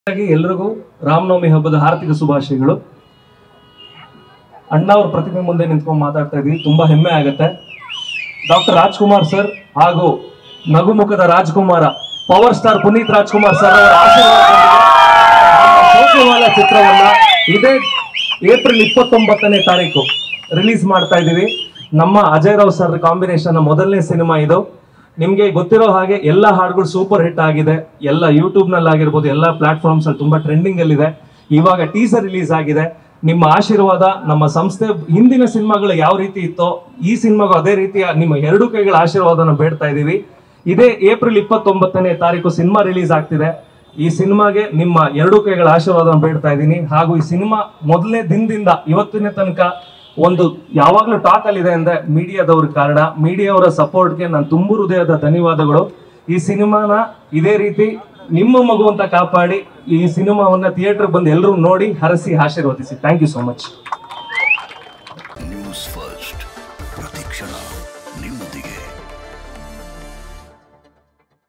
ಹಾಗಾಗಿ ಎಲ್ರಿಗೂ ರಾಮನವಮಿ ಹಬ್ಬದ ಹಾರ್ದಿಕ ಶುಭಾಶಯಗಳು ಅಣ್ಣ ಅವ್ರ ಪ್ರತಿಮೆ ಮುಂದೆ ನಿಂತ್ಕೊಂಡು ಮಾತಾಡ್ತಾ ಇದೀವಿ ತುಂಬಾ ಹೆಮ್ಮೆ ಆಗುತ್ತೆ ಡಾಕ್ಟರ್ ರಾಜ್ಕುಮಾರ್ ಸರ್ ಹಾಗೂ ನಗುಮುಖದ Rajkumar power star Puneeth Rajkumar sir ಅವರ ಆಶೀರ್ವಾದದೊಂದಿಗೆ ನಮ್ಮ ಸೋಕುಮಾಲ ಚಿತ್ರವನ್ನ ಇದೇ ಏಪ್ರಿಲ್ ಇಪ್ಪತ್ತೊಂಬತ್ತನೇ ತಾರೀಕು ರಿಲೀಸ್ ಮಾಡ್ತಾ ಇದ್ದೀವಿ ನಮ್ಮ ಅಜಯ್ ರಾವ್ ಸರ್ ಕಾಂಬಿನೇಷನ್ ಮೊದಲನೇ ಸಿನಿಮಾ ಇದು ನಿಮ್ಗೆ ಗೊತ್ತಿರೋ ಹಾಗೆ ಎಲ್ಲ ಹಾಡುಗಳು ಸೂಪರ್ ಹಿಟ್ ಆಗಿದೆ ಎಲ್ಲ ಯೂಟ್ಯೂಬ್ ನಲ್ಲಿ ಆಗಿರ್ಬೋದು ಎಲ್ಲ ಪ್ಲಾಟ್ಫಾರ್ಮ್ಸ್ ಅಲ್ಲಿ ತುಂಬಾ ಟ್ರೆಂಡಿಂಗ್ ಅಲ್ಲಿ ಇದೆ ಇವಾಗ ಟೀಸರ್ ರಿಲೀಸ್ ಆಗಿದೆ ನಿಮ್ಮ ಆಶೀರ್ವಾದ ನಮ್ಮ ಸಂಸ್ಥೆ ಹಿಂದಿನ ಸಿನಿಮಾಗಳು ಯಾವ ರೀತಿ ಇತ್ತೋ ಈ ಸಿನಿಮಾಗೂ ಅದೇ ರೀತಿಯ ನಿಮ್ಮ ಎರಡು ಕೈಗಳ ಆಶೀರ್ವಾದನ ಬೇಡ್ತಾ ಇದ್ದೀವಿ ಇದೇ ಏಪ್ರಿಲ್ ಇಪ್ಪತ್ತೊಂಬತ್ತನೇ ತಾರೀಕು ಸಿನಿಮಾ ರಿಲೀಸ್ ಆಗ್ತಿದೆ ಈ ಸಿನಿಮಾಗೆ ನಿಮ್ಮ ಎರಡು ಕೈಗಳ ಆಶೀರ್ವಾದನ ಬೇಡ್ತಾ ಇದ್ದೀನಿ ಹಾಗೂ ಈ ಸಿನಿಮಾ ಮೊದಲನೇ ದಿನದಿಂದ ಇವತ್ತಿನ ತನಕ ಒಂದು ಯಾವಾಗ್ಲೂ ಟಾಕ್ ಅಲ್ಲಿ ಇದೆ ಅಂದ್ರೆ ಮೀಡಿಯಾದವ್ರ ಕಾರಣ ಮೀಡಿಯಾವರ ಸಪೋರ್ಟ್ಗೆ ನಾನು ತುಂಬು ಹೃದಯದ ಧನ್ಯವಾದಗಳು ಈ ಸಿನಿಮಾನ ಇದೇ ರೀತಿ ನಿಮ್ಮ ಮಗು ಅಂತ ಕಾಪಾಡಿ ಈ ಸಿನಿಮಾವನ್ನ ಥಿಯೇಟರ್ ಬಂದು ಎಲ್ಲರೂ ನೋಡಿ ಹರಸಿ ಆಶೀರ್ವದಿಸಿ thank you so much news first ಪ್ರತಿಕ್ಷಣ ನಿಮ್ಮ